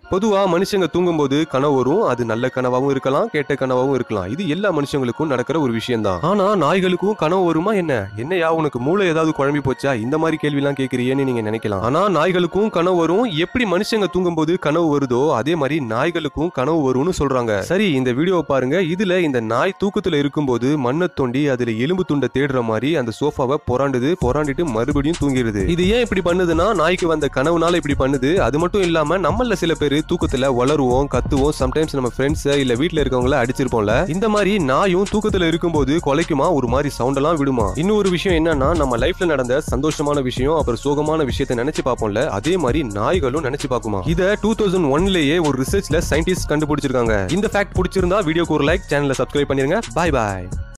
பொதுவா மனுஷங்க தூங்கும்போது கனவு வரும் அது நல்ல கனவாவும் இருக்கலாம் கேட்ட கனவாவும் இருக்கலாம் இது எல்லா மனுஷங்களுக்கும் நடக்கிற ஒரு விஷயம் தான் ஆனா நாய்களுக்கும் கனவு வருமா என்ன என்னையா உனக்கு மூளை ஏதாவது குழம்பி போச்சா இந்த மாதிரி கேள்வி எல்லாம் கேக்குறியேன்னு நீங்க நினைக்கலாம் ஆனா நாய்களுக்கும் கனவு வரும் எப்படி மனுஷங்க தூங்கும்போது கனவு வருதோ அதே மாதிரி நாய்களுக்கும் கனவு வரும்னு சொல்றாங்க சரி இந்த வீடியோவை பாருங்க இதுல இந்த நாய் தூக்கத்துல இருக்கும்போது மண்ணை தோண்டி அதுல எலும்பு துண்டை தேடுற மாதிரி அந்த சோஃபாவை புறாண்டுது புறாண்டிட்டு மறுபடியும் தூங்கிடுது இது ஏன் இப்படி பண்ணுதுன்னா நாய்க்கு வந்த கனவுனால இப்படி பண்ணுது அது மட்டும் இல்லாம நம்மள சில பேர் தூக்கத்துல வளருவோம் கத்துவோம் சம்டைம்ஸ் நம்ம ஃப்ரெண்ட்ஸ் இல்ல வீட்ல இருக்கவங்கள அடிச்சிருப்போம்ல இந்த மாதிரி நாயும் தூக்கத்துல இருக்கும்போது கொலைக்குமா ஒரு மாதிரி சவுண்ட் எல்லாம் விடுமா இன்னொரு விஷயம் என்னன்னா நம்ம லைஃப்ல நடந்த சந்தோஷமான விஷயம் அப்புறம் சோகமான விஷயத்தை நினைச்சு பார்ப்போம்ல அதே மாதிரி நாய்களும் நினைச்சு பார்க்குமா இத டூ தௌசண்ட் ஒன்லயே ஒரு ரிசர்ச்ல சயின்டிஸ்ட் கண்டுபிடிச்சிருக்காங்க இந்த ஃபேக்ட் பிடிச்சிருந்தா வீடியோக்கு ஒரு லைக் சேனலை சப்ஸ்கிரைப் பண்ணிருங்க பாய் பாய்